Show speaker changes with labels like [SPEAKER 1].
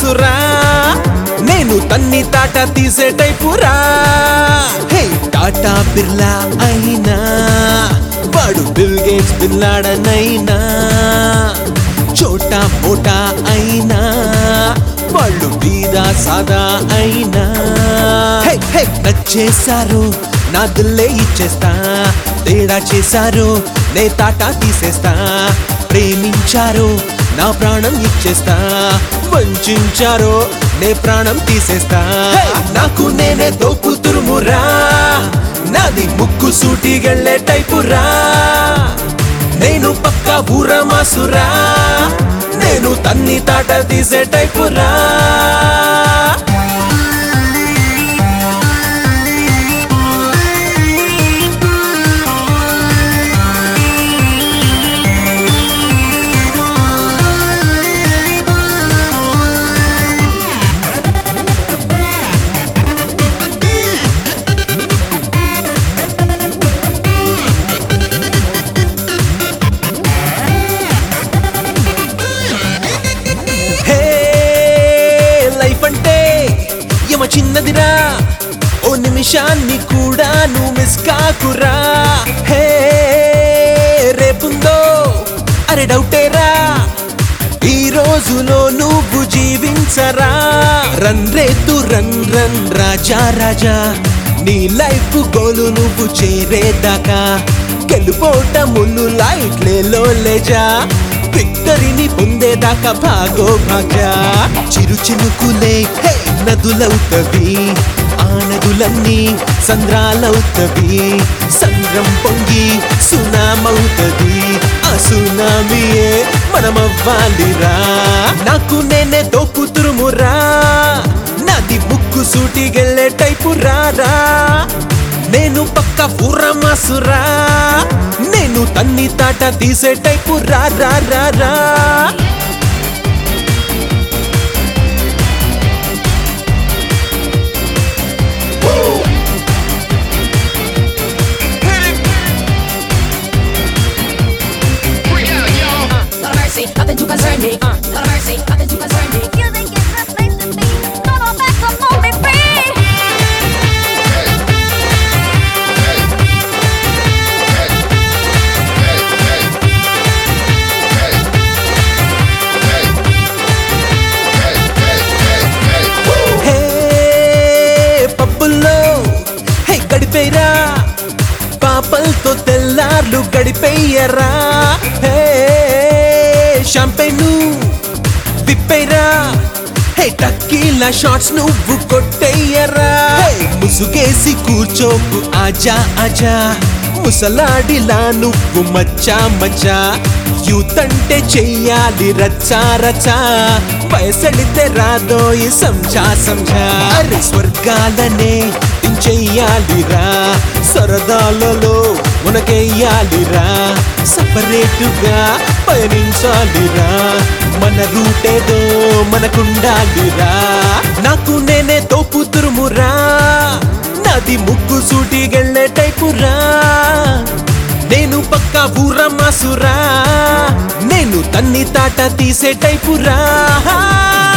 [SPEAKER 1] మాసురా నేను తన్ని తాట తీసే టైపురా హే టాటా బిర్లా అయినా వాడు బిల్ గేట్స్ బిల్లాడనైనా చోటా మోటా అయినా వాళ్ళు బీదా సాదా అయినా హే హే నచ్చేశారు నా దిల్లే ఇచ్చేస్తా తేడా చేశారు నే తాటా తీసేస్తా ప్రేమించారు నా ప్రాణం ఇచ్చేస్తా వంచారు నే ప్రాణం తీసేస్తా హే! నాకు నేనే దోపుతురుమురా నాది ముక్కు సూటిగెళ్ళే టైపురా నేను పక్క ఊర మాసురా నేను తన్ని తాట తీసే టైపురా హే లైఫ్ అంటే యమ చిన్నదిరా ఓ నిమిషాన్ని కూడా నువ్వు మిస్ కాకురా హే రేపుందో అరే డౌటేరా ఈ రోజులో నువ్వు జీవించరా రన్ రేతు రన్ రన్ రాజా రాజా నీ లైఫ్ గోలు నువ్వు చేరేదాకా గెలుపోట ముళ్ళు లైట్లేలో లేజా విక్టరీని పొందేదాకా భాగో భాగ్య చిరు చినుకులే హే నదులవుతవి ఆ నదులన్నీ సంద్రాలవుతవి సంద్రం పొంగి సునామవుతది ఆ సునామీయే మనమవ్వాలిరా నాకు నేనే దోపుతురుమురా నాది ముక్కు సూటిగెళ్ళే టైపు రారా నేను పక్క ఊర మాసురా నేను తన్ని తాట తీసే టైపు రా రా రా రా
[SPEAKER 2] Not a mercy, nothing to concern me. Uh, not a mercy, nothing to concern me.
[SPEAKER 3] You think it's the place to be? Come on back, come on, be free.
[SPEAKER 1] హే పబ్బుల్లో హే గడిపేరా పాపలతో తెల్లార్లు గడిపేయరా హే షాంపెను విప్పేరా హే టక్కీల షాట్స్ నువ్వు కొట్టేయరా హే, ముసుగేసి కూర్చోకు ఆజా ఆజా ముసలాడిలా నువ్వు మచ్చా మచ్చా యూత్ అంటే చెయ్యాలి రచ్చా రచ్చా వయసడితే రాదోయి సంజా సంజా అరే స్వర్గాలనే చెయ్యాలిరా సరదాలలో మనకెయ్యాలిరా సపరేటుగా పయనించాలిరా మన రూటేదో మనకుండాలిరా నాకు నేనే తోపుతురుమురా నాది ముగ్గు సూటిగెళ్ళే టైపురా నేను పక్క ఊర మాసురా నేను తన్ని తాట తీసే టైపురా